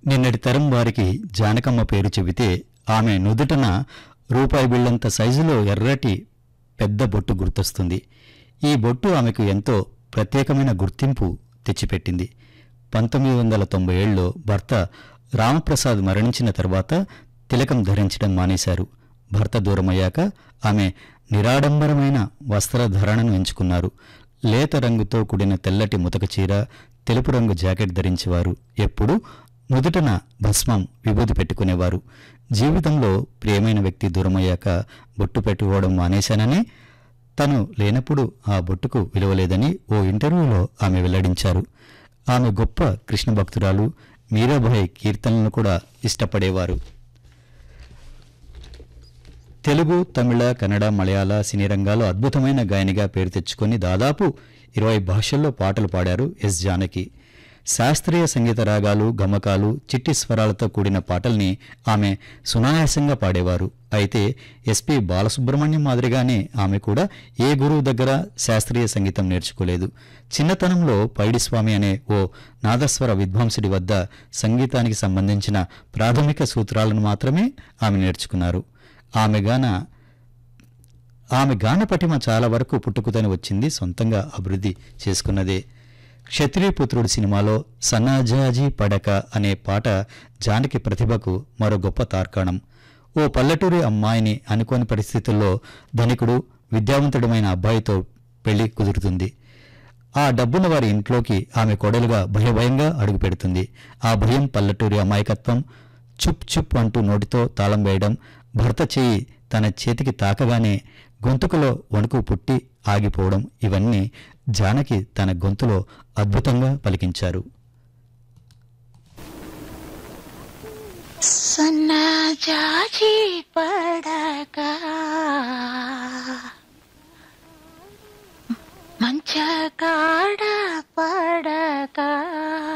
నిన్నటి తరం వారికి జానకమ్మ పేరు చెబితే ఆమె నుదుటన రూపాయి బిళ్ళంత సైజులో ఎర్రటి పెద్ద బొట్టు గుర్తొస్తుంది ఈ బొట్టు ఆమెకు ఎంతో ప్రత్యేకమైన గుర్తింపు తెచ్చిపెట్టింది పంతొమ్మిది వందల తొంభై ఏళ్ళలో భర్త రామప్రసాద్ మరణించిన తర్వాత తిలకం ధరించడం మానేశారు భర్త దూరమయ్యాక ఆమె నిరాడంబరమైన వస్త్రధారణను ఎంచుకున్నారు లేత రంగుతో కూడిన తెల్లటి ముతక చీర తెలుపు రంగు జాకెట్ ధరించేవారు ఎప్పుడూ నుదుటన భస్మం విభూది పెట్టుకునేవారు జీవితంలో ప్రియమైన వ్యక్తి దూరమయ్యాక బొట్టు పెట్టుకోవడం మానేశానని తను లేనప్పుడు ఆ బొట్టుకు విలువలేదని ఓ ఇంటర్వ్యూలో ఆమె వెల్లడించారు ఆమె గొప్ప కృష్ణ భక్తురాలు మీరాబాయి కీర్తనలను కూడా ఇష్టపడేవారు తెలుగు తమిళ కన్నడ మలయాళ సినీ రంగాల్లో అద్భుతమైన గాయనిగా పేరు తెచ్చుకొని దాదాపు ఇరవై భాషల్లో పాటలు పాడారు ఎస్ జానకి శాస్త్రీయ సంగీత రాగాలు గమకాలు చిట్టి స్వరాలతో కూడిన పాటల్ని ఆమె సునాయాసంగా పాడేవారు అయితే ఎస్పి బాలసుబ్రహ్మణ్యం మాదిరిగానే ఆమె కూడా ఏ గురువు దగ్గర శాస్త్రీయ సంగీతం నేర్చుకోలేదు చిన్నతనంలో పైడిస్వామి అనే ఓ నాదస్వర విద్వాంసుడి వద్ద సంగీతానికి సంబంధించిన ప్రాథమిక సూత్రాలను మాత్రమే ఆమె నేర్చుకున్నారు ఆమె గాన ఆమె గాన పటిమ చాలా వరకు పుట్టుకుతని వచ్చింది సొంతంగా అభివృద్ధి చేసుకున్నదే క్షత్రియపుత్రుడు సినిమాలో సన్నాజాజీ పడక అనే పాట జానకి ప్రతిభకు మరో గొప్ప తార్కాణం ఓ పల్లెటూరి అమ్మాయిని అనుకోని పరిస్థితుల్లో ధనికుడు విద్యావంతుడమైన అబ్బాయితో పెళ్లి కుదురుతుంది ఆ డబ్బున్న వారి ఇంట్లోకి ఆమె కొడలుగా భయభయంగా అడుగుపెడుతుంది ఆ భయం పల్లెటూరి అమాయకత్వం చుప్ చుప్ అంటూ నోటితో తాళం వేయడం భర్త చేయి తన చేతికి తాకగానే గొంతుకులో వణుకు పుట్టి ఆగిపోవడం ఇవన్నీ జానకి తన గొంతులో అద్భుతంగా పలికించారు సన్నజాజి పడక మంచ కాడ పడక